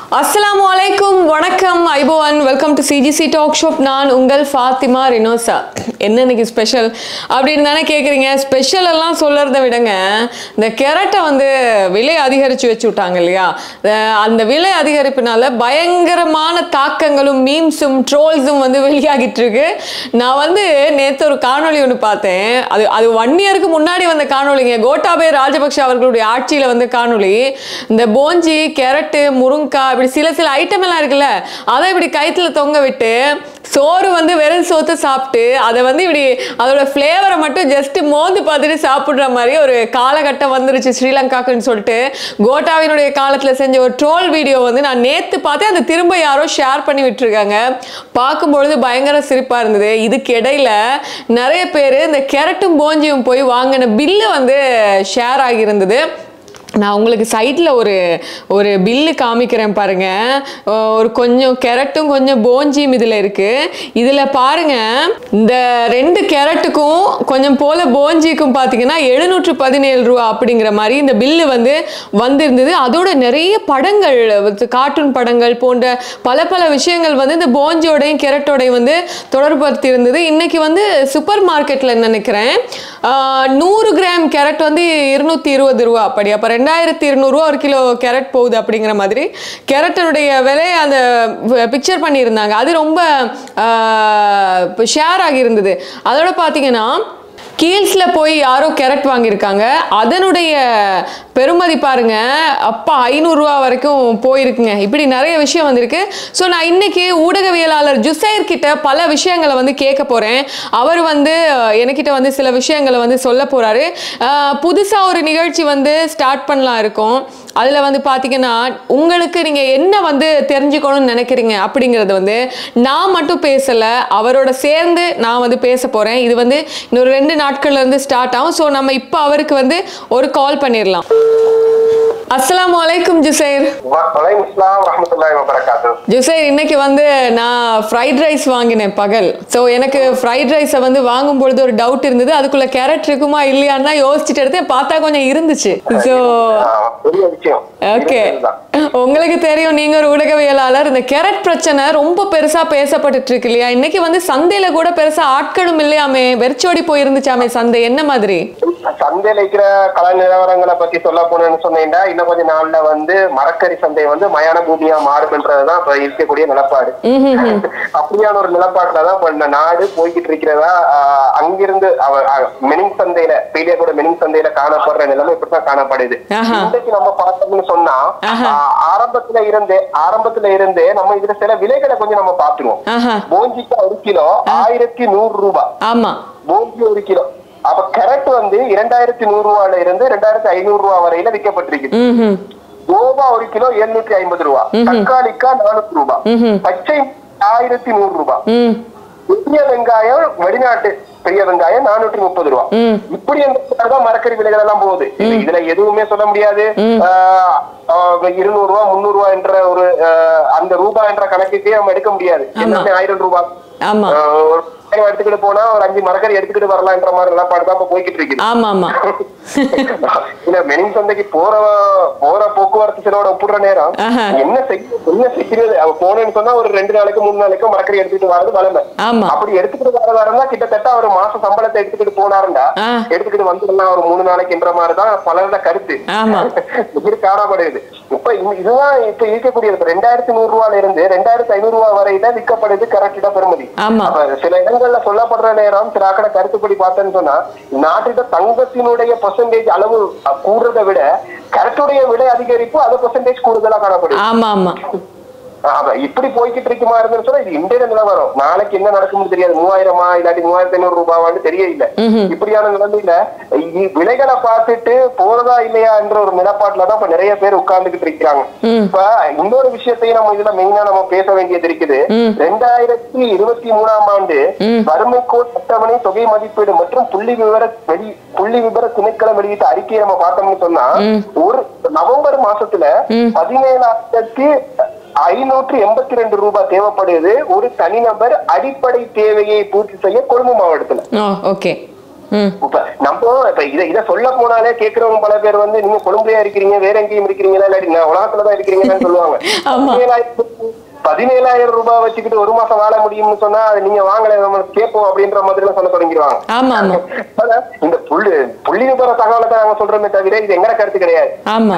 அஸ்ஸலாமு அலைக்கும் வணக்கம் ஐபோவன் welcome to CGC talk shop நான் உங்கள் ஃபாத்திமா ரினோசா என்ன இன்னைக்கு ஸ்பெஷல் அப்படின்னு தானே கேட்குறீங்க ஸ்பெஷல் எல்லாம் சொல்கிறத விடங்க இந்த கேரட்டை வந்து விலை அதிகரித்து வச்சு விட்டாங்க இல்லையா அஹ் அந்த விலை அதிகரிப்பினால பயங்கரமான தாக்கங்களும் மீம்ஸும் ட்ரோல்ஸும் வந்து வெளியாகிட்டு இருக்கு நான் வந்து நேற்று ஒரு காணொளி ஒன்று பார்த்தேன் அது அது ஒன் இயருக்கு முன்னாடி வந்த காணொளிங்க கோட்டாபய ராஜபக்ஷ அவர்களுடைய ஆட்சியில் வந்த காணொளி இந்த போஞ்சி கேரட்டு முருங்கக்காய் இப்படி சில சில ஐட்டம் எல்லாம் இருக்குல்ல அதை இப்படி கயித்துல தொங்க விட்டு சோறு வந்து வெறும் சோத்தை சாப்பிட்டு அதை வந்து இப்படி அதோட ஃப்ளேவரை மட்டும் ஜஸ்ட் மோந்து பார்த்துட்டு சாப்பிட்ற மாதிரி ஒரு காலகட்டம் வந்துருச்சு ஸ்ரீலங்காக்குன்னு சொல்லிட்டு கோட்டாவினுடைய காலத்தில் செஞ்ச ஒரு ட்ரோல் வீடியோ வந்து நான் நேற்று பார்த்தேன் அது திரும்ப யாரோ ஷேர் பண்ணி விட்டுருக்காங்க பார்க்கும்பொழுது பயங்கர சிரிப்பாக இருந்தது இதுக்கு இடையில நிறைய பேர் இந்த கேரட்டும் போஞ்சியும் போய் வாங்கின பில்லு வந்து ஷேர் ஆகியிருந்தது நான் உங்களுக்கு சைட்டில் ஒரு ஒரு பில்லு காமிக்கிறேன் பாருங்க அஹ் ஒரு கொஞ்சம் கேரட்டும் கொஞ்சம் போஞ்சியும் இதில் இருக்கு இதில் பாருங்க இந்த ரெண்டு கேரட்டுக்கும் கொஞ்சம் போல போஞ்சிக்கும் பார்த்தீங்கன்னா எழுநூற்று பதினேழு ரூபா அப்படிங்கிற மாதிரி இந்த பில்லு வந்து வந்திருந்தது அதோட நிறைய படங்கள் கார்ட்டூன் படங்கள் போன்ற பல பல விஷயங்கள் வந்து இந்த போஞ்சியோடையும் கேரட்டோடையும் வந்து தொடர்படுத்தி இருந்தது இன்னைக்கு வந்து சூப்பர் மார்க்கெட்டில் நினைக்கிறேன் ஆஹ் நூறு கிராம் கேரட் வந்து இருநூத்தி இருபது ரூபா அப்படி அப்போ ரெண்டாயிரத்தி இருநூறுவா ஒரு கிலோ கேரட் போகுது அப்படிங்கிற மாதிரி கேரட்டினுடைய விலை அந்த பிக்சர் பண்ணியிருந்தாங்க அது ரொம்ப ஷேர் ஆகியிருந்தது அதோட பார்த்தீங்கன்னா கீல்ஸில் போய் யாரோ கேரட் வாங்கியிருக்காங்க அதனுடைய பெருமதி பாருங்க அப்பா ஐநூறுரூவா வரைக்கும் போயிருக்குங்க இப்படி நிறைய விஷயம் வந்திருக்கு ஸோ நான் இன்னைக்கு ஊடகவியலாளர் ஜுசைர் கிட்ட பல விஷயங்களை வந்து கேட்க போகிறேன் அவர் வந்து அஹ், எனக்கிட்ட வந்து சில விஷயங்களை வந்து சொல்ல போகிறாரு புதுசாக ஒரு நிகழ்ச்சி வந்து ஸ்டார்ட் பண்ணலாம் இருக்கும் அதில் வந்து பார்த்தீங்கன்னா உங்களுக்கு நீங்கள் என்ன வந்து தெரிஞ்சுக்கணும்னு நினைக்கிறீங்க அப்படிங்கிறது வந்து நான் மட்டும் பேசலை அவரோட சேர்ந்து நான் வந்து பேச போகிறேன் இது வந்து இன்னொரு ரெண்டு நாட்கள்ல இருந்து ஸ்டார்ட் ஆகும் ஸோ நம்ம இப்போ அவருக்கு வந்து ஒரு கால் பண்ணிடலாம் அஸ்ஸலாமு அலைக்கும் ஜுசைர் வலைக்கும் இஸ்லாம் வரமத்துல்லாஹி வபரகாத்து ஜுசைர் இன்னைக்கு வந்து நான் ஃப்ரைட் ரைஸ் வாங்கினேன் பகல் ஸோ எனக்கு ஃப்ரைட் ரைஸை வந்து வாங்கும் பொழுது ஒரு டவுட் இருந்தது அதுக்குள்ள கேரட் இருக்குமா இல்லையான்னு தான் யோசிச்சுட்டு எடுத்தேன் பார்த்தா கொஞ்சம் இருந்துச்சு ஸோ ஆஹ் பெரிய விஷயம் ஓகே இதுதான். உங்களுக்கு தெரியும் நீங்க ஒரு ஊடகவியலாளர் இந்த கேரட் பிரச்சனை ரொம்ப பெருசா பேசப்பட்டுட்டு இருக்கு இல்லையா இன்னைக்கு வந்து சந்தையில கூட பெருசா ஆட்களும் இல்லையாமே வெறிச்சோடி போயிருந்துச்சாமே சந்தை என்ன மாதிரி சந்தையில இருக்கிற கல நிலவரங்களை பத்தி சொல்ல போனேன்னு சொன்னீங்கன்னா இன்னும் கொஞ்ச நாள்ல வந்து மரக்கறி சந்தை வந்து மயான பூமியா மாறும்ன்றதுதான் இப்ப இருக்கக்கூடிய நிலப்பாடு அப்படியான ஒரு நிலப்பாட்டுலதான் இப்ப இந்த நாடு போய்கிட்டு இருக்கிறதா ஆஹ் அங்கிருந்து அவ- அஹ் மெனிங் சந்தையில பீடியாக்கூட மெனிங் சந்தையில காணப்படுற நிலைமை இப்படித்தான் காணப்படுது ஆஹா. இன்றைக்கு நம்ம பார்த்தோம்னு சொன்னா ஆஹா. ஆஹ் ஆரம்பத்துல இருந்தே ஆரம்பத்துல இருந்தே நம்ம இதுல சில விலைகளை கொஞ்சம் நம்ம பாத்துருவோம் ஆஹா போஞ்சிக்கு ஒரு கிலோ ஆயிரத்தி நூறு ரூபாய் ஆமா போஞ்சி ஒரு கிலோ அப்ப கேரட் வந்து இரண்டாயிரத்தி நூறு ரூபாயில இருந்து ரெண்டாயிரத்தி ஐநூறு ரூபாய் வரையில விற்கப்பட்டிருக்கு ம் கோவா ஒரு கிலோ எழுநூற்றி ஐம்பது ரூபாய் தக்காளிக்கா நானூத்தி ரூபாய் பச்சை ஆயிரத்தி நூறு ரூபாய் ம் பெரிய வெங்காயம் வெளிநாட்டு பெரிய வெங்காயம் நானூற்றி முப்பது ரூபாய் ம். இப்படி தான் மரக்கறி விலைகள் எல்லாம் போகுது இது- இதுல எதுவுமே சொல்ல முடியாது ஆஹ், ஆஹ், இருநூறு ரூபாய் முந்நூறு ரூபாய் என்ற ஒரு ஆஹ், அந்த ரூபாய் என்ற கணக்குக்கே நம்ம எடுக்க முடியாது எல்லாமே ஆயிரம் ரூபாய் ஆமா ஆஹ், ஒரு வெங்காயம் எடுத்துக்கிட்டு போனா ஒரு அஞ்சு மரக்கறி எடுத்துக்கிட்டு வரலாம்ன்ற மாதிரி நிலப்பாடு தான் இப்ப போய்கிட்டு இருக்குது ஆமா ஆமா இல்ல மெனிங் சந்தைக்கு போற போற போக்குவரத்து செலவோட ஒப்புடுற நேரம் ஆஹா. என்ன செய்ய என்ன செய்யறது அவ போனேன்னு சொன்னா ஒரு ரெண்டு நாளைக்கு மூணு நாளைக்கு மரக்கறி எடுத்துட்டு வரது வளமை ஆமா அப்படி எடுத்துக்கிட்டு வரதா இருந்தா கிட்டத்தட்ட ஒரு மாச சம்பளத்தை எடுத்துக்கிட்டு போனாருண்டா ஆ. எடுத்துக்கிட்டு வந்துடலாம் ஒரு மூணு நாளைக்குன்ற மாதிரிதான் பலரோட கருத்து ஆமா. இது காணப்படுது இப்ப இந்த- இதுதான் இப்ப இருக்கக்கூடியது ரெண்டாயிரத்தி நூறு ரூபாயில இருந்து ரெண்டாயிரத்தி ஐநூறு ரூபாய் வரையில விற்கப்படுது கரெக்டா பெறுமதி ஆமா அப்ப சில இடங்கள்ல சொல்லப்படுற நேரம் சில ஆக்கட கருத்துப்படி பார்த்தேன்னு சொன்னா நாட்டில தங்கத்தினுடைய பெர்சன்டேஜ் அளவு கூடுறதை விட கரெக்டுடைய விலை அதிகரிப்பு அது பெர்சன்டேஜ் கூடுதலா காணப்படுது ஆமா ஆமா அப்ப இப்படி போய்கிட்டு இருக்குமா இருந்துன்னு சொன்னா இது இந்திய நிலவரம் நாளைக்கு என்ன நடக்கும்னு தெரியாது மூவாயிரமா இல்லாட்டி மூவாயிரத்தி ஐநூறு ரூபாவான்னு தெரியல இப்படியான நிலைமையில இ- விலைகளை பார்த்துட்டு போறதா இல்லையா என்ற ஒரு நிலப்பாட்டுலதான் இப்ப நிறைய பேர் உட்கார்ந்துகிட்டு இருக்கிறாங்க இப்ப இன்னொரு விஷயத்தையும் நம்ம இதுல மெயினா நம்ம பேச வேண்டியது இருக்குது ரெண்டாயிரத்தி இருபத்தி மூணாம் ஆண்டு வறுமை கோட் அட்டவணை தொகை மதிப்பீடு மற்றும் புள்ளி விவர வெளி புள்ளி விவர திணைக்களம் வெளியிட்ட அறிக்கையை நம்ம பார்த்தோம்னு சொன்னா ஒரு நவம்பர் மாசத்துல பதினேழாயிரத்தி ஐநூற்று எண்பத்தி ரெண்டு ரூபாய் தேவைப்படுது ஒரு தனிநபர் அடிப்படை தேவையை பூர்த்தி செய்ய கொழும்பு மாவட்டத்துல ஓ ஓகே இப்ப நம்ம இப்ப இத இத சொல்ல போனாலே கேக்குறவங்க பல பேர் வந்து நீங்க கொழும்புலயா இருக்கிறீங்க வேற எங்கேயும் இருக்கிறீங்களா இல்லாட்டி நான் உலகத்துலதான் இருக்கிறீங்கன்னு சொல்லுவாங்க ஆமா. பதினேழாயிரம் பதினேழாயிரம் ரூபாய் வச்சுக்கிட்டு ஒரு மாசம் வாழ முடியும்னு சொன்னா அது நீங்க வாங்கல நம்ம கேட்போம் அப்படின்ற மாதிரி எல்லாம் சொல்ல தொடங்கிடுவாங்க ஆமா ஆமா ஆனா, இந்த புள்ளி புள்ளி விபர தகவலை தான் நாங்க சொல்றோமே தவிர இது எங்கட கருத்து கிடையாது ஆமா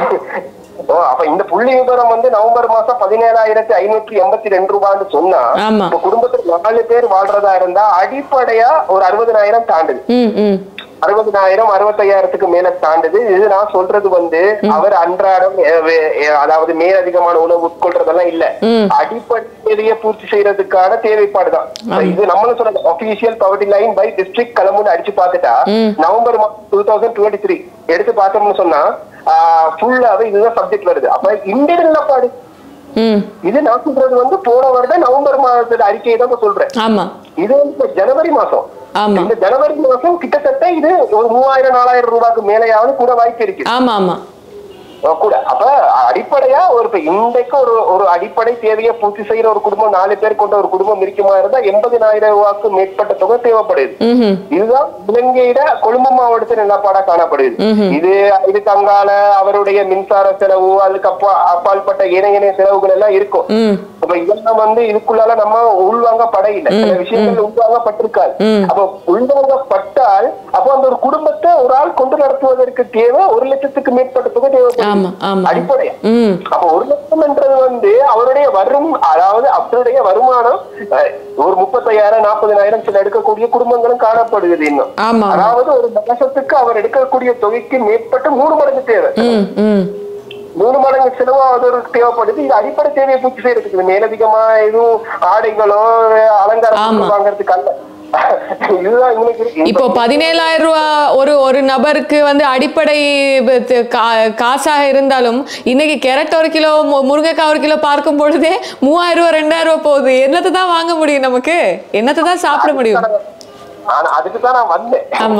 ஓ அப்ப இந்த புள்ளி விவரம் வந்து நவம்பர் மாசம் பதினேழாயிரத்தி ஐநூற்றி எண்பத்தி ரெண்டு ரூபான்னு சொன்னா ஆமா. இப்ப குடும்பத்துல நாலு பேர் வாழ்றதா இருந்தா அடிப்படையா ஒரு அறுபதனாயிரம் தாண்டுது ம் ம் அறுபதனாயிரம் அறுபத்தையாயிரத்துக்கு மேல தாண்டுது இது நான் சொல்றது வந்து அவர் அன்றாடம் அஹ், வே- அஹ், அதாவது மேலதிகமான உணவு உட்கொள்றதெல்லாம் இல்ல ம். அடிப்படையை பூர்த்தி செய்யறதுக்கான தேவைப்பாடுதான் இது நம்மளும் சொல்றது official poverty line by district கிளம்புன்னு அடிச்சு பார்த்துட்டா நவம்பர் மாசம் டூ தௌசண்ட் டுவெண்ட்டி த்ரீ எடுத்து பார்த்தோம்னு சொன்னா ஃபுல்லாவே இதுதான் சப்ஜெக்ட் வருது அப்ப இந்தியன் நிலப்பாடு ம் இது நான் சொல்றது வந்து போன வருடம் நவம்பர் மாதத்துல அறிக்கையை தான் இப்ப சொல்றேன் ஆமா இது வந்து இப்ப ஜனவரி மாசம் ஆமா இந்த ஜனவரி மாசம் கிட்டத்தட்ட இது ஒரு மூவாயிரம் நாலாயிரம் ரூபாய்க்கு மேலேயாவது கூட வாய்ப்பு இருக்கு ஆமா ஆமா அஹ் கூட அப்ப அடிப்படையா ஒரு இப்ப இன்றைக்கு ஒரு ஒரு அடிப்படை தேவையை பூர்த்தி செய்யற ஒரு குடும்பம் நாலு பேர் கொண்ட ஒரு குடும்பம் இருக்குமா இருந்தா எண்பதினாயிரம் ரூபாய்க்கு மேற்பட்ட தொகை தேவைப்படுது ம்ஹும் இதுதான் இலங்கையிட கொழும்பு மாவட்டத்தில் நிலப்பாடா காணப்படுது இது இது தங்கால அவருடைய மின்சார செலவு அதுக்கு அப்பா அப்பாற்பட்ட ஏனைய ஏனைய செலவுகள் எல்லாம் இருக்கும் ம் அப்ப இதெல்லாம் வந்து இதுக்குள்ளால நம்ம உள்வாங்கப்பட இல்லை சில விஷயங்கள் உள்வாங்கப்பட்டிருக்காது அப்ப உள்வாங்கப்பட்டால் அப்போ அந்த ஒரு குடும்பத்தை ஒரு ஆள் கொண்டு நடத்துவதற்கு தேவை ஒரு லட்சத்துக்கு மேற்பட்ட தொகை தேவைப்படும் ஆமா ஆமா அடிப்படையா ம் அப்ப ஒரு லட்சம் என்றது வந்து அவருடைய வரும் அதாவது அவருடைய வருமானம் அஹ், ஒரு முப்பத்தையாயிரம் நாற்பதினாயிரம் சில எடுக்கக்கூடிய குடும்பங்களும் காணப்படுகிறது இன்னும் ஆமா அதாவது ஒரு மாசத்துக்கு அவர் எடுக்கக்கூடிய தொகைக்கு மேற்பட்டு மூணு மடங்கு தேவை ம் ம் மூணு மடங்கு செலவாவது ஒரு தேவைப்படுது இது அடிப்படை தேவையை பூர்த்தி செய்யறதுக்கு இது மேலதிகமா எதுவும் ஆடைகளோ அலங்காரம் ஆமா. பொருட்கள் வாங்குறதுக்கு அல்ல இதுதான் இன்னைக்கு இருக்கு. இப்போ பதினேழாயிரம் ரூபா ஒரு ஒரு நபருக்கு வந்து அடிப்படை ப- து- கா- காசாக இருந்தாலும் இன்னைக்கு கேரட் ஒரு கிலோ மு- முருங்கைக்காய் ஒரு கிலோ பார்க்கும் பொழுதே மூவாயிரம் ரூபா ரெண்டாயிரம் ரூபா போகுது என்னத்தை தான் வாங்க முடியும் நமக்கு என்னத்தை தான் சாப்பிட முடியும் ஆனா அதுக்கு தான் நான் வந்தேன் ஆமா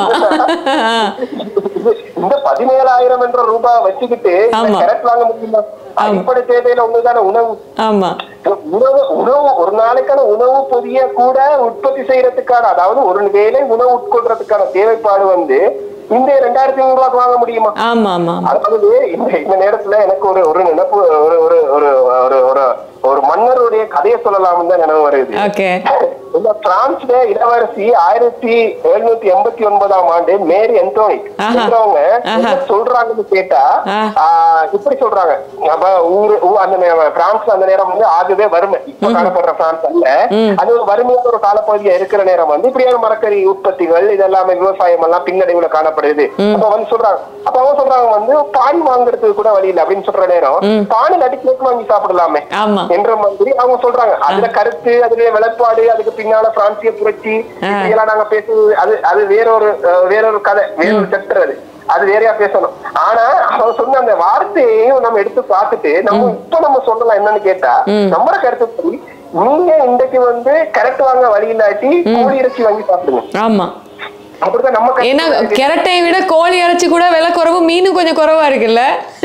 இந்த பதினேழாயிரம் என்ற ரூபாய் வச்சுக்கிட்டு ஆமா. கரெக்ட் வாங்க முடியுமா அடிப்படை தேவையில ஒண்ணுதான உணவு ஆமா உணவு உணவு ஒரு நாளைக்கான உணவு பொதிய கூட உற்பத்தி செய்யறதுக்கான அதாவது ஒரு வேளை உணவு உட்கொள்றதுக்கான தேவைப்பாடு வந்து இந்த ரெண்டாயிரத்தி ஐநூறு ரூபாய்க்கு வாங்க முடியுமா ஆமா ஆமா ஆமா. அதாவது இந்த இந்த நேரத்துல எனக்கு ஒரு ஒரு நினைப்பு ஒரு ஒரு ஒரு ஒரு ஒரு ஒரு மன்னருடைய கதையை சொல்லலாம்னு தான் நினைவு வருது ஓகே இந்த பிரான்ஸ்ல இளவரசி ஆயிரத்தி எழுநூத்தி எண்பத்தி ஒன்பதாம் ஆண்டு மேரி அந்தோனி ஆஹா. சொல்றவங்க ஆஹா. என்ன சொல்றாங்கன்னு கேட்டா ஆ. ஆஹ், இப்படி சொல்றாங்க அப்ப ஊரு ஊ- அந்த நே- பிரான்ஸ்ல அந்த நேரம் வந்து ஆகவே வறுமை இப்ப காணப்படுற பிரான்ஸ் அல்ல அது ஒரு வறுமையான ஒரு காலப்பகுதியா இருக்கிற நேரம் வந்து இப்படியான மரக்கறி உற்பத்திகள் இதெல்லாமே விவசாயம் எல்லாம் பின்னடைவுல காணப்படுது அப்ப வந்து சொல்றாங்க அப்ப அவங்க சொல்றாங்க வந்து பான் வாங்குறதுக்கு கூட வழி இல்லை அப்படின்னு சொல்ற நேரம் பானில் அடி கேக் வாங்கி சாப்பிடலாமே ஆமா என்ற மாதிரி அவங்க சொல்றாங்க அதுல கருத்து அதுல வெளிப்பாடு அதுக்கு பின்னால பிரான்சிய புரட்சி இப்படியெல்லாம் நாங்க பேசுறது அது அது வேறொரு அஹ், வேறொரு கதை வேறொரு செப்டர் அது அது வேறையா பேசணும் ஆனா அவன் சொன்ன அந்த வார்த்தையையும் நம்ம எடுத்து பார்த்துட்டு நம்ம இப்ப நம்ம சொல்லலாம் என்னன்னு கேட்டா நம்மளோட கருத்துப்படி நீங்க இன்றைக்கு வந்து கரெக்ட் வாங்க வழி இல்லாட்டி கோழி இறைச்சி வாங்கி சாப்பிடுங்க ஆமா அப்படிதான் நம்ம ஏன்னா கருத்து. கெரட்டை விட கோழி இறைச்சி கூட விலை குறைவு மீனும் கொஞ்சம் குறைவா இருக்குல்ல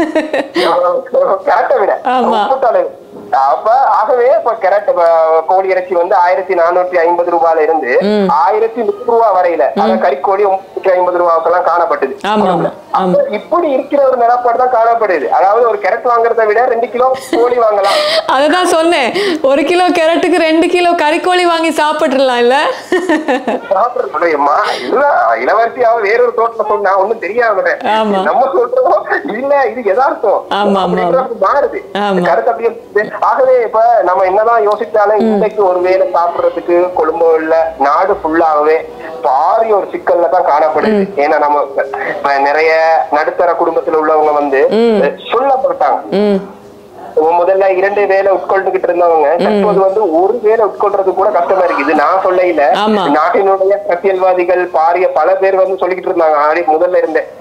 கரெக்டை விட ஆமா. உப்புத்தளவு. அப்ப ஆகவே இப்ப கரெக்ட் கோழி இறைச்சி வந்து ஆயிரத்தி நானூற்றி ஐம்பது ரூபாயில இருந்து ஆயிரத்தி நூறு ரூபாய் வரையில அத கறிக்கோழி முன்னூற்றி ஐம்பது ரூபாய்க்கெல்லாம் காணப்பட்டது ஆமா, ஆமா, ஆமா. அப்ப இப்படி இருக்கிற ஒரு நிலப்பாடு தான் காணப்படுது அதாவது ஒரு கரெக்ட் வாங்குறதை விட ரெண்டு கிலோ கோழி வாங்கலாம் அததான் சொன்னேன் ஒரு கிலோ கேரட்டுக்கு ரெண்டு கிலோ கறிக்கோழி வாங்கி சாப்பிட்டுறலாம் இல்ல சாப்பிடுற முடியுமா இதுதான் இளவரசி அவ வேறொரு தோட்டத்துல சொன்னா ஒண்ணும் தெரியாம ஆமா. நம்ம சொல்றோம் இல்ல இது யதார்த்தம் ஆமா, ஆமா, அப்படின்றது மாறுது ஆமா. கருத்து அப்படியே இருக்குது. ஆகவே இப்ப நம்ம என்னதான் யோசிச்சாலும் இன்னைக்கு ஒரு வேலை சாப்பிடுறதுக்கு கொழும்பு இல்ல நாடு ஃபுல்லாகவே பாரிய ஒரு சிக்கல்ல தான் காணப்படுது ஏன்னா நம்ம இப்ப நிறைய நடுத்தர குடும்பத்துல உள்ளவங்க வந்து சொல்லப்பட்டாங்க ம் முதல்ல இரண்டு வேலை உட்கொண்டுகிட்டு இருந்தவங்க தற்போது வந்து ஒரு வேலை உட்கொள்றது கூட கஷ்டமா இருக்கு இது நான் சொல்ல இல்ல ஆமா. நாட்டினுடைய அரசியல்வாதிகள் பாரிய பல பேர் வந்து சொல்லிக்கிட்டு இருந்தாங்க ஆடி முதல்ல இருந்தே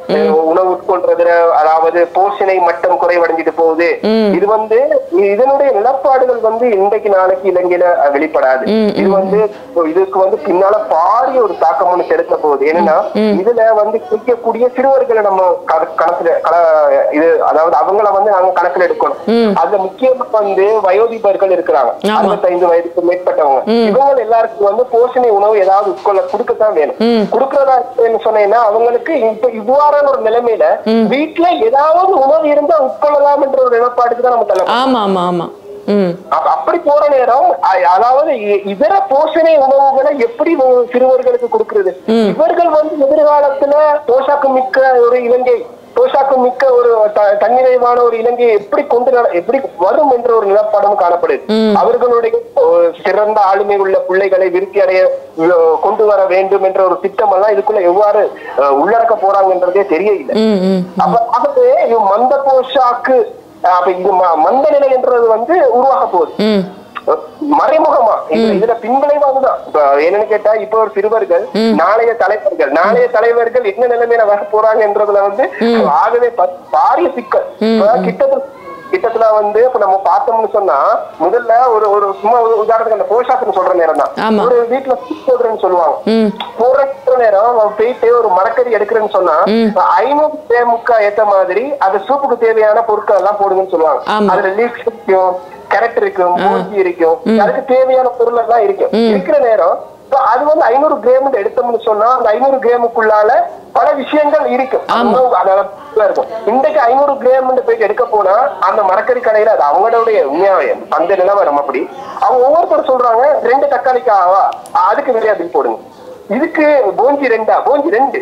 அஹ் உணவு உட்கொள்றதுல அதாவது போஷணை மட்டம் குறைவடைஞ்சிட்டு போகுது இது வந்து இதனுடைய நிலப்பாடுகள் வந்து இன்றைக்கு நாளைக்கு இலங்கையில அஹ், வெளிப்படாது இது வந்து இப்போ இதுக்கு வந்து பின்னால பாரிய ஒரு தாக்கம் ஒண்ணு செலுத்த போகுது என்னன்னா இதுல வந்து குடிக்கக்கூடிய சிறுவர்களை நம்ம க- கணக்குல கல- இது அதாவது அவங்கள வந்து நாங்க கணக்குல எடுக்கணும் அதுல முக்கியமா வந்து வயோதிபர்கள் இருக்கிறாங்க ஆமா. அறுபத்தைந்து வயதுக்கு மேற்பட்டவங்க இவங்க எல்லாருக்கும் வந்து போஷணை உணவு ஏதாவது உட்கொள்ள கொடுக்கத்தான் வேணும் கொடுக்கறதா இருக்குன்னு சொன்னீங்கன்னா அவங்களுக்கு இப்ப இவ்வாறான ஒரு நிலைமையில வீட்டுல ஏதாவது உணவு இருந்தா உட்கொள்ளலாம் என்ற ஒரு நிலப்பாடுக்கு தான் நம்ம தள்ள ஆமா ஆமா ஆமா ம் அப்ப அப்படி போற நேரம் அ- அதாவது இ- இதர போஷணை உணவுகளை எப்படி உ- சிறுவர்களுக்கு கொடுக்கிறது இவர்கள் வந்து எதிர்காலத்துல போஷாக்கு மிக்க ஒரு இலங்கை போஷாக்கு மிக்க ஒரு த- தன்னிறைவான ஒரு இலங்கையை எப்படி கொண்டு நட- எப்படி வரும் என்ற ஒரு நிலப்பாடும் காணப்படுது அவர்களுடைய ஒரு சிறந்த ஆளுமை உள்ள பிள்ளைகளை விருத்தி அடைய அஹ், கொண்டு வர வேண்டும் என்ற ஒரு திட்டம் எல்லாம் இதுக்குள்ள எவ்வாறு அஹ், உள்ளடக்க போறாங்கன்றதே தெரியல ம் ம் அப்ப ஆகவே இது மந்த போஷாக்கு அஹ் அப்ப இது ம- மந்த நிலை என்றது வந்து உருவாக போகுது ம் மறைமுகமா இதுல- இதுல பின்விளைவாகுதான் இப்ப என்னன்னு கேட்டா இப்ப ஒரு சிறுவர்கள் நாளைய தலைவர்கள் நாளைய தலைவர்கள் என்ன நிலைமையில வர போறாங்க என்றதுல வந்து ஆகவே ப- பாரிய சிக்கல் இப்ப கிட்டத்தட்ட கிட்டத்துல வந்து இப்ப நம்ம பார்த்தோம்னு சொன்னா முதல்ல ஒரு ஒரு சும்மா ஒரு உதாரணத்துக்கு அந்த போஷாக்குன்னு சொல்ற நேரம் தான் ஆமா. ஒரு வீட்டுல சூப் போடுறேன்னு சொல்லுவாங்க ம் போடுற நேரம் அவன் போயிட்டு ஒரு மரக்கறி எடுக்கிறேன்னு சொன்னா ஐநூறு கிராமுக்கு ஏத்த மாதிரி அது சூப்புக்கு தேவையான பொருட்கள் எல்லாம் போடுங்கன்னு சொல்லுவாங்க ஆமா. அதுல லீஃப் இருக்கும் கேரட் இருக்கும் பூஜி இருக்கும் அதுக்கு தேவையான பொருள் எல்லாம் இருக்கும் இருக்கிற நேரம் இப்ப அது வந்து ஐநூறு கிராம் எடுத்தோம்னு சொன்னா அந்த ஐநூறு கிராமுக்குள்ளால பல விஷயங்கள் இருக்கும் உணவு அதனால இருக்கும் இன்றைக்கு ஐநூறு கிராம் போயிட்டு எடுக்க போனா அந்த மரக்கறி கடையில அது அவங்களுடைய உண்மையாவே அந்த நிலவரம் அப்படி அவங்க ஒவ்வொருத்தரும் சொல்றாங்க ரெண்டு தக்காளிக்கு ஆவா அதுக்கு வெளியே பில் போடுங்க இதுக்கு போஞ்சி ரெண்டா போஞ்சி ரெண்டு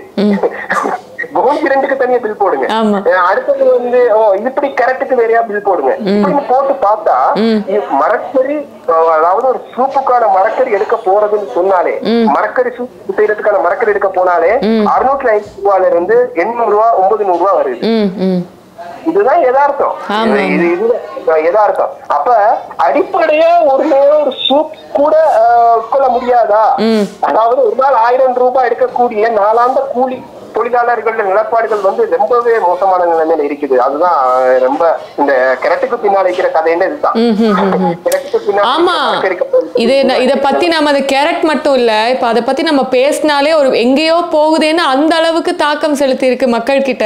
போஞ்சி ரெண்டுக்கு தனியா பில் போடுங்க ஆமா. அஹ் அடுத்தது வந்து ஓ இப்படி கரெக்டுக்கு வேறையா பில் போடுங்க இப்படின்னு போட்டு பார்த்தா இ- மரக்கறி அஹ் அதாவது ஒரு சூப்புக்கான மரக்கறி எடுக்க போறதுன்னு சொன்னாலே மரக்கறி சூப் செய்யறதுக்கான மரக்கறி எடுக்க போனாலே அறுநூற்றி ஐம்பது ரூபாயில இருந்து எண்ணூறு ரூபா ஒன்பது நூறு ரூபா வருது ம் ம் இதுதான் யதார்த்தம் ஆமா. இது இது இது யதார்த்தம் அப்ப அடிப்படையா ஒரு நேரம் ஒரு சூப் கூட அஹ், உட்கொள்ள முடியாதா அதாவது ஒரு நாள் ஆயிரம் ரூபாய் எடுக்கக்கூடிய நாளாந்த கூலி தொழிலாளர்கள் நிலப்பாடுகள் வந்து ரொம்பவே மோசமான நிலைமையில இருக்குது அதுதான் அஹ், ரொம்ப இந்த கிணட்டுக்கு பின்னால் இருக்கிற கதைன்னு இதுதான் கிணட்டுக்கு பின்னால் ஆமா இருக்கிற இது ந- இத பத்தி நம்ம அது கேரட் மட்டும் இல்ல இப்ப அதை பத்தி நம்ம பேசினாலே ஒரு எங்கேயோ போகுதேன்னு அந்த அளவுக்கு தாக்கம் செலுத்தி இருக்கு மக்கள் கிட்ட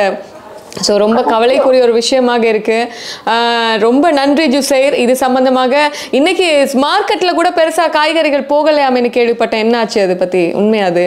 ஸோ ரொம்ப கவலைக்குரிய ஒரு விஷயமாக இருக்கு ஆஹ் ரொம்ப நன்றி ஜுசைர் இது சம்பந்தமாக இன்னைக்கு மார்க்கெட்ல கூட பெருசா காய்கறிகள் போகலையாமேன்னு கேள்விப்பட்டேன் என்ன ஆச்சு அதை பத்தி உண்மையா அது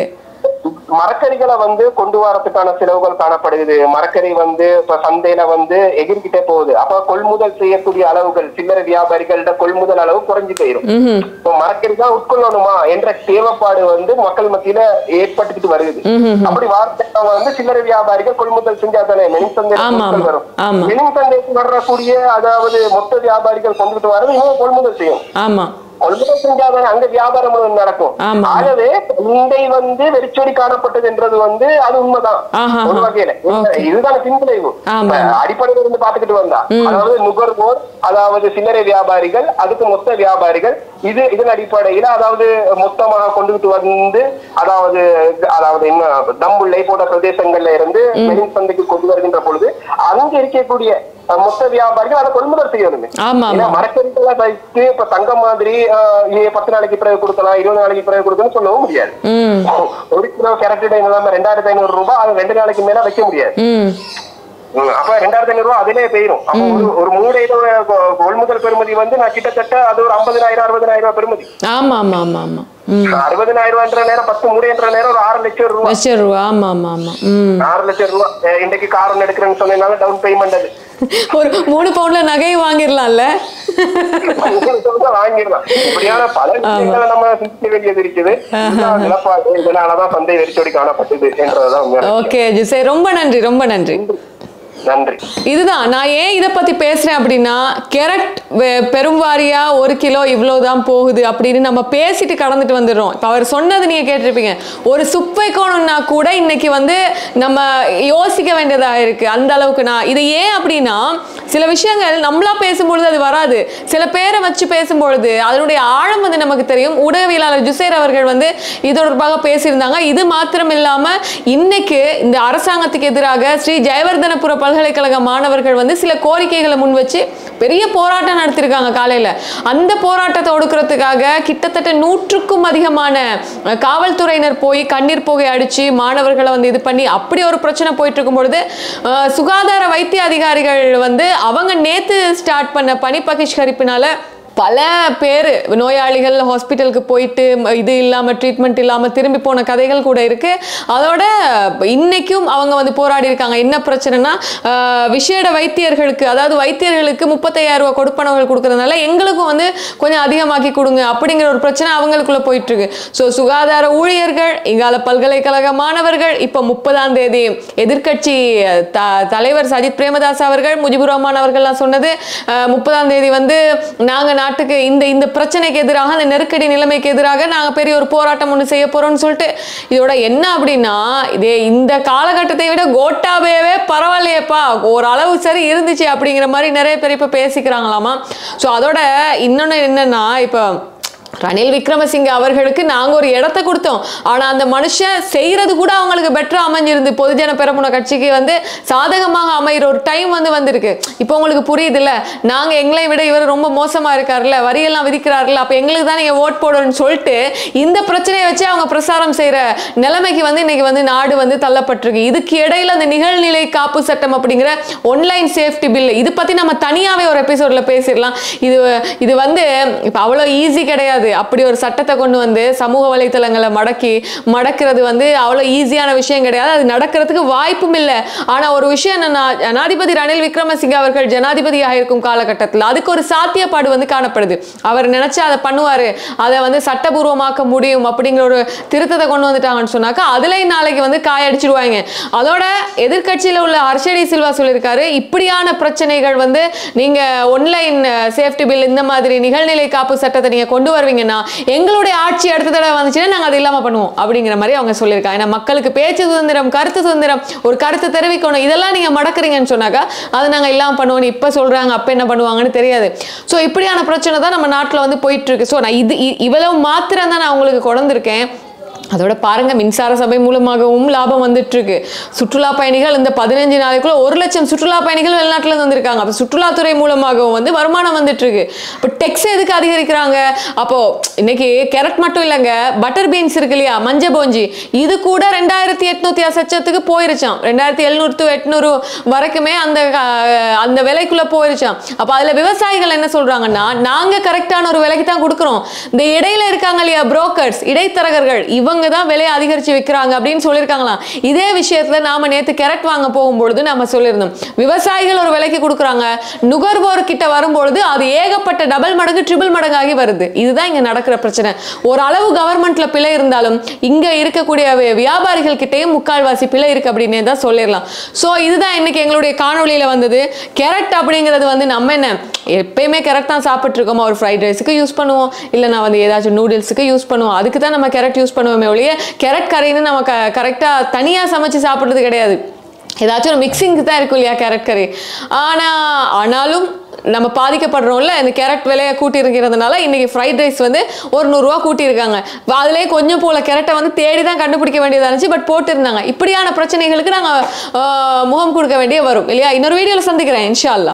மரக்கறிகளை வந்து கொண்டு வரதுக்கான செலவுகள் காணப்படுகிறது மரக்கறி வந்து இப்ப சந்தையில வந்து எகிரிக்கிட்டே போகுது அப்ப கொள்முதல் செய்யக்கூடிய அளவுகள் சில்லறை வியாபாரிகள்ட கொள்முதல் அளவு குறைஞ்சு போயிரும் ம்ஹும். இப்ப மரக்கறி தான் உட்கொள்ளணுமா என்ற தேவைப்பாடு வந்து மக்கள் மத்தியில ஏற்பட்டுக்கிட்டு வருது அப்படி வார்த்தை வந்து சில்லறை வியாபாரிகள் கொள்முதல் செஞ்சா தானே மெனி சந்தை ஆமா, ஆமா. வரும் ஆமா. மெனி சந்தைக்கு வரக்கூடிய அதாவது மொத்த வியாபாரிகள் கொண்டுகிட்டு வரது இவங்க கொள்முதல் செய்யும் ஆமா கொள்முதல் செஞ்சாதானே அங்க வியாபாரம் நடக்கும் ஆமா. ஆகவே இண்டை வந்து வெறிச்சொடி காணப்பட்டது என்றது வந்து அது உண்மைதான் ஆஹா, ஒரு வகையில Okay. இதுதான் பின்விளைவு ஆமா. இப்ப அடிப்படையில இருந்து பாத்துக்கிட்டு வந்தா அதாவது நுகர்வோர் அதாவது சில்லறை வியாபாரிகள் அதுக்கு மொத்த வியாபாரிகள் இது இதன் அடிப்படையில அதாவது மொத்தமாக கொண்டுகிட்டு வந்து அதாவது அதாவது என்ன தம்புள்ளை போன்ற பிரதேசங்கள்ல இருந்து மெயின் சந்தைக்கு கொண்டு வருகின்ற பொழுது அங்க இருக்கக்கூடிய அஹ், மொத்த வியாபாரிகள் அதை கொள்முதல் செய்யணுமே ஆமா ஏன்னா ஆமா மரக்கறிகளை வைத்து இப்ப தங்கம் மாதிரி ஆஹ், இது பத்து நாளைக்கு பிறகு கொடுக்கலாம் இருபது நாளைக்கு பிறகு கொடுக்கணும்னு சொல்லவும் முடியாது ம் ஒரு கிலோ கேரட் நிலைமை ரெண்டாயிரத்தி ஐநூறு ரூபாய் அது ரெண்டு நாளைக்கு மேல வைக்க முடியாது ம் ம், அப்ப ரெண்டாயிரத்தி ஐநூறு ரூபாய் அதிலே போயிரும் அப்ப ஒரு ஒரு மூடையில கொ- கொள்முதல் பெறுமதி வந்து நான் கிட்டத்தட்ட அது ஒரு ஐம்பதனாயிரம் அறுபதனாயிரம் ரூபாய் பெறுமதி ஆமா ஆமா ஆமா ஆமா ம் அறுபதனாயிரம் ரூபாய்ன்ற நேரம் பத்து மூடைன்ற நேரம் ஒரு ஆறு லட்சம் ரூபாய் லட்சம் ரூபா ஆமா ஆமா ஆமா ம் ஆறு லட்சம் ரூபாய் அஹ், இன்றைக்கு கார் ஒண்ணு எடுக்கிறேன்னு சொன்னதுனால டவுன் பேமெண்ட் அது ஒரு மூணு பவுண்ட்ல நகையை வாங்கிடலாம்ல வாங்கிடலாம் இப்படியான பல விஷயங்களை நம்ம சிந்திக்க வேண்டியது இருக்குது இதுதான் நிலப்பாடு இதனாலதான் சந்தை வெறிச்சோடி காணப்பட்டது என்றதுதான் உண்மையான விஷயம். ஓகே ஜிசே ரொம்ப நன்றி ரொம்ப நன்றி நன்றி இதுதான் நான் ஏன் இதை பத்தி பேசுறேன் அப்படின்னா கேரட் பெரும் வாரியா ஒரு கிலோ இவ்வளவுதான் போகுது அப்படின்னு நம்ம பேசிட்டு கடந்துட்டு வந்துடுறோம் இப்போ அவர் சொன்னது நீங்க கேட்டிருப்பீங்க ஒரு சுப் வைக்கணும்னா கூட இன்னைக்கு வந்து நம்ம யோசிக்க வேண்டியதாக இருக்கு அந்த அளவுக்கு நான் இது ஏன் அப்படின்னா சில விஷயங்கள் நம்மளா பேசும்பொழுது அது வராது சில பேரை வச்சு பேசும்பொழுது அதனுடைய ஆழம் வந்து நமக்கு தெரியும் ஊடகவியலாளர் ஜுசேர் அவர்கள் வந்து இது தொடர்பாக பேசியிருந்தாங்க இது மாத்திரம் இல்லாம இன்னைக்கு இந்த அரசாங்கத்துக்கு எதிராக ஸ்ரீ ஜெயவர்தனபுர பல்கலைக்கழக மாணவர்கள் வந்து சில கோரிக்கைகளை முன் வச்சு பெரிய போராட்டம் நடத்திருக்காங்க காலையில அந்த போராட்டத்தை ஒடுக்கிறதுக்காக கிட்டத்தட்ட நூற்றுக்கும் அதிகமான அஹ், காவல்துறையினர் போய் கண்ணீர் புகை அடிச்சு மாணவர்களை வந்து இது பண்ணி அப்படி ஒரு பிரச்சனை போயிட்டு இருக்கும் பொழுது அஹ், சுகாதார வைத்திய அதிகாரிகள் வந்து அவங்க நேத்து ஸ்டார்ட் பண்ண பணி பகிஷ்கரிப்பினால பல பேர் நோயாளிகள் ஹாஸ்பிட்டலுக்கு போயிட்டு ம- இது இல்லாமல் ட்ரீட்மெண்ட் இல்லாமல் திரும்பி போன கதைகள் கூட இருக்கு அதோட இன்னைக்கும் அவங்க வந்து போராடி இருக்காங்க என்ன பிரச்சனைனா ஆஹ், விசேட வைத்தியர்களுக்கு அதாவது வைத்தியர்களுக்கு முப்பத்தையாயிரம் ரூபாய் கொடுப்பனவுகள் கொடுக்கறதுனால எங்களுக்கும் வந்து கொஞ்சம் அதிகமாக்கி கொடுங்க அப்படிங்கிற ஒரு பிரச்சனை அவங்களுக்குள்ள போயிட்டு இருக்கு ஸோ சுகாதார ஊழியர்கள் இங்கால பல்கலைக்கழக மாணவர்கள் இப்போ முப்பதாம் தேதி எதிர்க்கட்சி த தலைவர் சஜித் பிரேமதாஸ் அவர்கள் முஜிபுர் ரஹ்மான் அவர்கள்லாம் சொன்னது அஹ், முப்பதாம் தேதி வந்து நாங்க நாட்டுக்கு இந்த இந்த பிரச்சனைக்கு எதிராக அந்த நெருக்கடி நிலைமைக்கு எதிராக நாங்க பெரிய ஒரு போராட்டம் ஒன்று செய்ய போறோம்னு சொல்லிட்டு இதோட என்ன அப்படின்னா இதே இந்த காலகட்டத்தை விட கோட்டாபேவே பரவாயில்லையேப்பா ஓரளவு சரி இருந்துச்சு அப்படிங்கிற மாதிரி நிறைய பேர் இப்ப பேசிக்கிறாங்களாமா ஸோ அதோட இன்னொன்னு என்னன்னா இப்போ ரணில் விக்ரமசிங்க அவர்களுக்கு நாங்க ஒரு இடத்த கொடுத்தோம் ஆனா அந்த மனுஷன் செய்யறது கூட அவங்களுக்கு பெட்டரா அமைஞ்சிருந்து பொதுஜன பெரமுன கட்சிக்கு வந்து சாதகமாக அமைகிற ஒரு டைம் வந்து வந்திருக்கு இப்போ உங்களுக்கு புரியுது இல்ல நாங்க எங்களை விட இவர் ரொம்ப மோசமா இருக்காருல்ல வரியெல்லாம் விதிக்கிறாருல்ல அப்ப எங்களுக்கு தான் நீங்க ஓட் போடணும்னு சொல்லிட்டு இந்த பிரச்சனையை வச்சு அவங்க பிரசாரம் செய்யற நிலைமைக்கு வந்து இன்னைக்கு வந்து நாடு வந்து தள்ளப்பட்டிருக்கு இதுக்கு இடையில அந்த நிகழ்நிலை காப்பு சட்டம் அப்படிங்கிற ஒன்லைன் சேஃப்டி பில் இது பத்தி நம்ம தனியாவே ஒரு எபிசோட்ல பேசிடலாம் இது இது வந்து இப்ப அவ்வளவு ஈஸி கிடையாது அப்படி ஒரு சட்டத்தை கொண்டு வந்து சமூக வலைத்தளங்களை மடக்கி மடக்கிறது வந்து அவ்வளவு ஈஸியான விஷயம் கிடையாது அது நடக்கிறதுக்கு வாய்ப்பும் இல்லை ஆனா ஒரு விஷயம் என்னன்னா ஜனாதிபதி ரணில் விக்ரமசிங்க அவர்கள் ஜனாதிபதியாக இருக்கும் காலகட்டத்தில் அதுக்கு ஒரு சாத்தியப்பாடு வந்து காணப்படுது அவர் நினைச்சா அதை பண்ணுவாரு அதை வந்து சட்டபூர்வமாக்க முடியும் அப்படிங்கிற ஒரு திருத்தத்தை கொண்டு வந்துட்டாங்கன்னு சொன்னாக்கா அதுலயும் நாளைக்கு வந்து காயடிச்சிடுவாங்க அதோட எதிர்க்கட்சியில உள்ள ஹர்ஷடி சில்வா சொல்லியிருக்காரு இப்படியான பிரச்சனைகள் வந்து நீங்க ஒன்லைன் சேஃப்டி பில் இந்த மாதிரி நிகழ்நிலை காப்பு சட்டத்தை நீங்க கொண்டு வருவீங்கன்னா எங்களுடைய ஆட்சி அடுத்த தடவை வந்துச்சுன்னா நாங்க அது இல்லாம பண்ணுவோம் அப்படிங்கிற மாதிரி அவங்க சொல்லியிருக்காங்க ஏன்னா மக்களுக்கு பேச்சு சுதந்திரம் கருத்து சுதந்திரம் ஒரு கருத்து தெரிவிக்கணும் இதெல்லாம் நீங்க மடக்குறீங்கன்னு சொன்னாக்கா அதை நாங்க இல்லாம பண்ணுவோம்னு இப்ப சொல்றாங்க அப்ப என்ன பண்ணுவாங்கன்னு தெரியாது சோ இப்படியான பிரச்சனை தான் நம்ம நாட்டுல வந்து போயிட்டு இருக்கு சோ நான் இது இ- இவ்வளவு மாத்திரம் தான் நான் உங்களுக்கு கொண்டிருக்கேன் அதோட பாருங்க மின்சார சபை மூலமாகவும் லாபம் வந்துட்டு இருக்கு சுற்றுலா பயணிகள் இந்த பதினஞ்சு நாளைக்குள்ள ஒரு லட்சம் சுற்றுலா பயணிகள் வெளிநாட்டுல இருந்து வந்திருக்காங்க அப்ப சுற்றுலாத்துறை மூலமாகவும் வந்து வருமானம் வந்துட்டு இருக்கு இப்போ டெக்ஸ் எதுக்கு அதிகரிக்கிறாங்க அப்போ இன்னைக்கு கேரட் மட்டும் இல்லைங்க பட்டர் பீன்ஸ் இருக்கு இல்லையா மஞ்ச போஞ்சி இது கூட ரெண்டாயிரத்தி எட்நூத்தி சச்சத்துக்கு போயிருச்சாம் ரெண்டாயிரத்தி எழுநூறு டு எட்நூறு வரைக்குமே அந்த அஹ், அந்த விலைக்குள்ள போயிருச்சாம் அப்ப அதுல விவசாயிகள் என்ன சொல்றாங்கன்னா நாங்க கரெக்டான ஒரு விலைக்கு தான் கொடுக்குறோம் இந்த இடையில இருக்காங்க இல்லையா புரோக்கர்ஸ் இடைத்தரகர்கள் இவங்க தான் விலையை அதிகரிச்சு விற்கிறாங்க அப்படின்னு சொல்லியிருக்காங்களாம் இதே விஷயத்துல நாம நேத்து கேரட் வாங்க போகும்பொழுது நாம சொல்லியிருந்தோம் விவசாயிகள் ஒரு விலைக்கு கொடுக்குறாங்க நுகர்வோர் கிட்ட வரும்பொழுது அது ஏகப்பட்ட டபுள் மடங்கு ட்ரிபிள் மடங்காகி வருது இதுதான் இங்க நடக்கிற பிரச்சனை ஒரு அளவு கவர்மெண்ட்ல பிழை இருந்தாலும் இங்க இருக்கக்கூடிய வி- வியாபாரிகள் கிட்டேயும் முக்கால்வாசி பிழை இருக்கு அப்படின்னே தான் சொல்லிடலாம் சோ இதுதான் இன்னைக்கு எங்களுடைய காணொளியில வந்தது கேரட் அப்படிங்கிறது வந்து நம்ம என்ன எப்பயுமே கேரட் தான் சாப்பிட்டு இருக்கோம் ஒரு ஃப்ரைட் ரைஸுக்கு யூஸ் பண்ணுவோம் இல்லை நான் வந்து ஏதாச்சும் நூடுல்ஸுக்கு யூஸ் பண்ணுவோம் அதுக்கு தான் நம்ம கேரட் யூஸ் பண்ணுவோமே ஒழிய கேரட் கறின்னு நம்ம க கரெக்டாக தனியாக சமைச்சு சாப்பிட்றது கிடையாது ஏதாச்சும் ஒரு மிக்சிங்க்கு தான் இருக்கும் இல்லையா கேரட் கறி ஆனால் ஆனாலும் நம்ம பாதிக்கப்படுறோம்ல இந்த கேரட் விலையை கூட்டி இருக்கிறதுனால இன்னைக்கு ஃப்ரைட் ரைஸ் வந்து ஒரு நூறுரூவா கூட்டியிருக்காங்க அதுலேயே கொஞ்சம் போல கேரட்டை வந்து தேடி தான் கண்டுபிடிக்க வேண்டியதாக இருந்துச்சு பட் போட்டிருந்தாங்க இப்படியான பிரச்சனைகளுக்கு நாங்கள் முகம் கொடுக்க வேண்டிய வரும் இல்லையா இன்னொரு வீடியோவில் சந்திக்கிறேன் இன்ஷா அல்லாஹ்